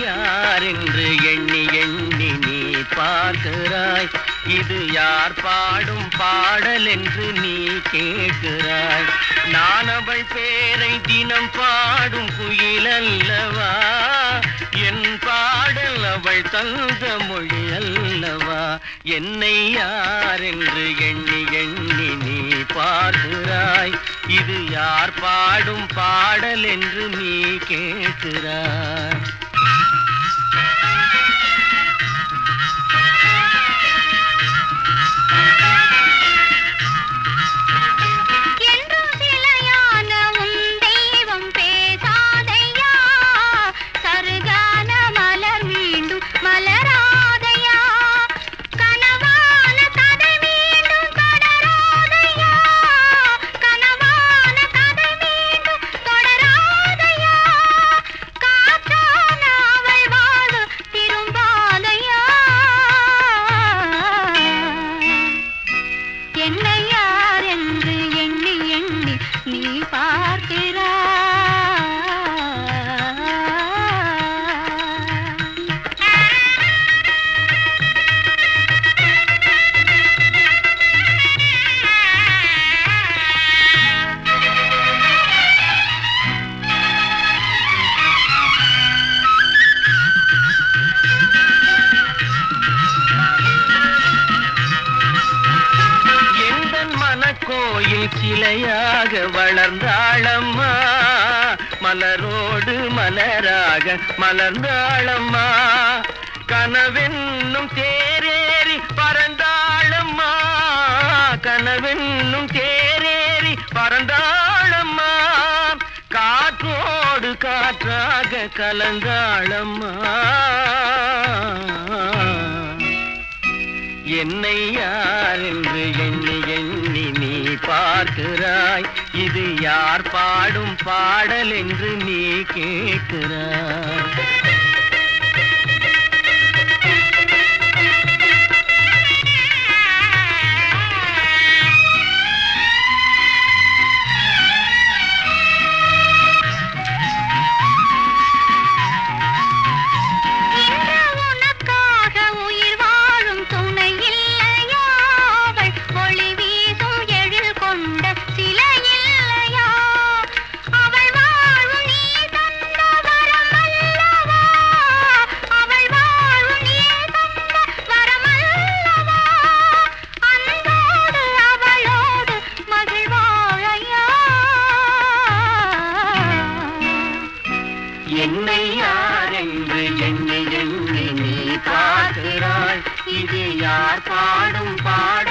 யார் என்று எண்ணி எண்ணி நீ பார்க்கிறாய் இது யார் பாடும் பாடல் என்று நீ கேட்கிறாய் நான் அவள் பேரை தினம் பாடும் குயில் அல்லவா என் பாடல் அவள் தந்த மொழி அல்லவா என்னை யார் என்று எண்ணி எண்ணி நீ பார்க்கிறாய் இது யார் பாடும் பாடல் என்று நீ கேட்கிறாய் என்றும் சிலையான உன் தெய்வம் பேசாதையா சருகான மலர் மீண்டும் மலராதையா கனவான கதை மீண்டும் தொடராதையா கனவான கதை மீண்டும் தொடராதையா காற்றான அவள் வாழ திரும்பாதையா என்னை யார் என்று எண்ணி எண்ணி நீ பார்க்கிறாய் எந்த மனக்கோயில் சிலையாக வளர்ந்தாளம்மா மலரோடு மலராக மலர்ந்தாளம்மா கனவென்னும் தேரேறி பறந்தாளம்மா கனவென்னும் தேரேறி பறந்தாளம்மா காற்றோடு காற்றாக கலந்தாளம்மா என்னை யார் என்று எண்ணி எண்ணி நீ பார்க்கிறாய் இது யார் பாடும் பாடல் என்று நீ கேட்கிறாய் இன்று உனக்காக உயிர் வாழும் துணை இல்லையா அவள் ஒளி வீசும் எழில் கொண்ட சிலை இல்லையா அவள் வாழும் நீ தந்த வரம் அல்லவா அவள் வாழும் நீ தந்த வரம் அல்லவா அன்போடு அவளோடு மகிழ்வாழையா என்னை யார் என்று எண்ணி எண்ணி நீ பார்க்கிறாய் இது யார் பாடும் பாடல்